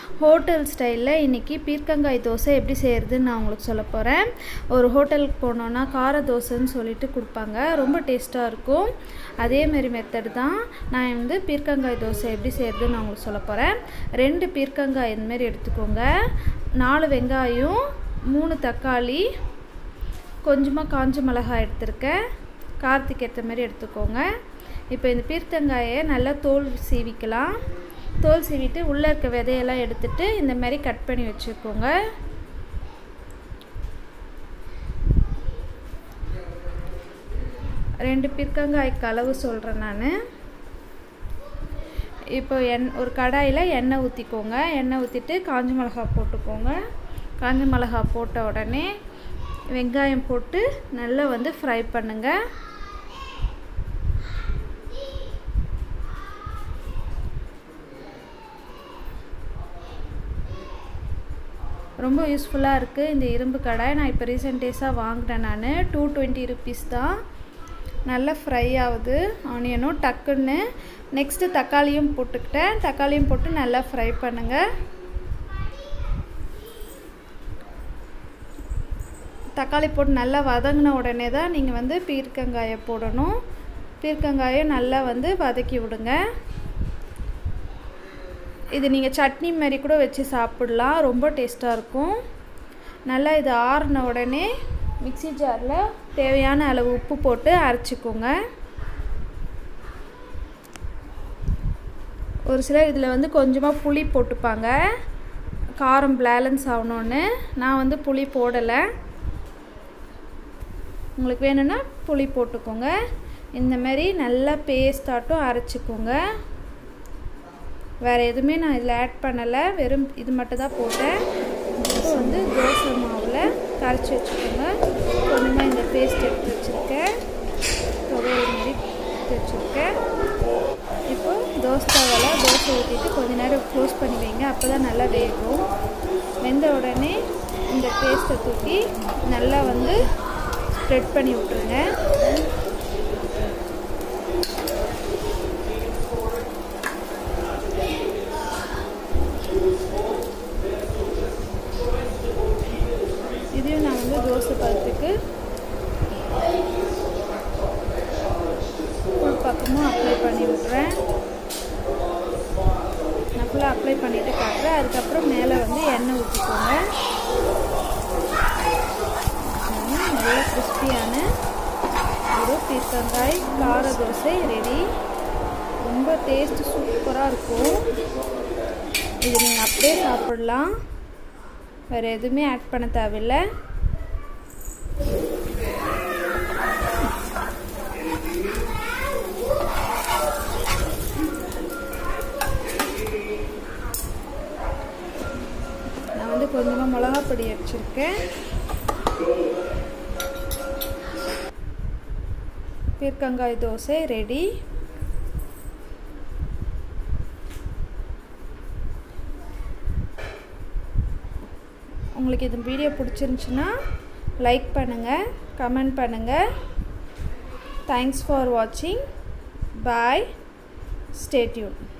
hotel ஸ்டைலில் இன்றைக்கி பீர்க்கங்காய் தோசை எப்படி செய்கிறதுன்னு நான் உங்களுக்கு சொல்ல போகிறேன் ஒரு ஹோட்டலுக்கு போனோன்னா கார தோசைன்னு சொல்லிட்டு கொடுப்பாங்க ரொம்ப டேஸ்ட்டாக இருக்கும் அதேமாரி மெத்தட் தான் நான் வந்து பீர்க்கங்காய் தோசை எப்படி செய்கிறதுன்னு நான் உங்களுக்கு சொல்ல போகிறேன் ரெண்டு பீர்க்கங்காய் இந்தமாரி எடுத்துக்கோங்க நாலு வெங்காயம் மூணு தக்காளி கொஞ்சமாக காஞ்ச மிளகாய் எடுத்திருக்கேன் காரத்துக்கு ஏற்ற மாதிரி எடுத்துக்கோங்க இப்போ இந்த பீர்க்கங்காயை நல்லா தோல் சீவிக்கலாம் தோல் சீவிட்டு உள்ளே இருக்க விதையெல்லாம் எடுத்துட்டு இந்த மாதிரி கட் பண்ணி வச்சுக்கோங்க ரெண்டு பீர்க்கங்காய்க்கு அளவு சொல்கிறேன் நான் இப்போ எண் ஒரு கடாயில் எண்ணெய் ஊற்றிக்கோங்க எண்ணெய் ஊற்றிட்டு காஞ்ச மிளகா போட்டுக்கோங்க காஞ்ச மிளகா போட்ட உடனே வெங்காயம் போட்டு நல்லா வந்து ஃப்ரை பண்ணுங்கள் ரொம்ப யூஸ்ஃபுல்லாக இருக்குது இந்த இரும்பு கடாய் நான் இப்போ ரீசெண்ட் டேஸாக வாங்கினேன் நான் டூ டுவெண்ட்டி ருபீஸ் தான் நல்லா ஃப்ரை ஆகுது ஆனியனும் டக்குன்னு நெக்ஸ்ட்டு தக்காளியும் போட்டுக்கிட்டேன் தக்காளியும் போட்டு நல்லா ஃப்ரை பண்ணுங்கள் தக்காளி போட்டு நல்லா வதங்கின உடனே தான் நீங்கள் வந்து பீர்க்கங்காயை போடணும் பீர்க்கங்காயை நல்லா வந்து வதக்கி விடுங்க இது நீங்கள் சட்னி மாதிரி கூட வச்சு சாப்பிட்லாம் ரொம்ப டேஸ்ட்டாக இருக்கும் நல்லா இது ஆறின உடனே மிக்சி ஜாரில் தேவையான அளவு உப்பு போட்டு அரைச்சிக்கோங்க ஒரு சிலர் இதில் வந்து கொஞ்சமாக புளி போட்டுப்பாங்க காரம் பேலன்ஸ் ஆகணுன்னு நான் வந்து புளி போடலை உங்களுக்கு வேணும்னா புளி போட்டுக்கோங்க இந்த மாதிரி நல்லா பேஸ்டாட்டும் அரைச்சிக்கோங்க வேறு எதுவுமே நான் இதில் ஆட் பண்ணலை வெறும் இது மட்டும் தான் போட்டேன் இப்போ வந்து தோசை மாவில் கரைச்சி வச்சுக்கோங்க கொஞ்சமாக இந்த பேஸ்ட் எடுத்து வச்சுருக்கேன் துவையல் மாதிரி எடுத்து வச்சுருக்கேன் இப்போ தோசை தவலை தோசை ஊற்றிட்டு கொஞ்ச நேரம் க்ளோஸ் பண்ணி வைங்க அப்போ தான் நல்லா வேகும் வெந்த உடனே இந்த பேஸ்ட்டை தூக்கி நல்லா வந்து ஸ்ப்ரெட் பண்ணி விட்ருங்க இதையும் நான் வந்து தோசை பழத்துக்கு ஃபுல் பக்கமும் அப்ளை பண்ணி விட்றேன் நான் ஃபுல்லாக அப்ளை பண்ணிவிட்டு காட்டுறேன் அதுக்கப்புறம் மேலே வந்து எண்ணெய் ஊற்றிக்கோங்க நல்ல கிறிஸ்பியான ஒரு பீர்க்கங்காய் கார தோசை ரெடி ரொம்ப டேஸ்ட்டு சூப்பராக இருக்கும் இது நீங்கள் அப்படியே சாப்பிட்லாம் வேறு எதுவுமே ஆட் பண்ண தேவையில்லை நான் வந்து கொஞ்சமாக மிளகா பொடி வச்சுருக்கேன் பீர்க்கங்காய் தோசை ரெடி உங்களுக்கு இந்த வீடியோ பிடிச்சிருந்துச்சுன்னா லைக் பண்ணுங்கள் கமெண்ட் பண்ணுங்கள் தேங்க்ஸ் ஃபார் வாட்சிங் பாய் ஸ்டேட்யூன்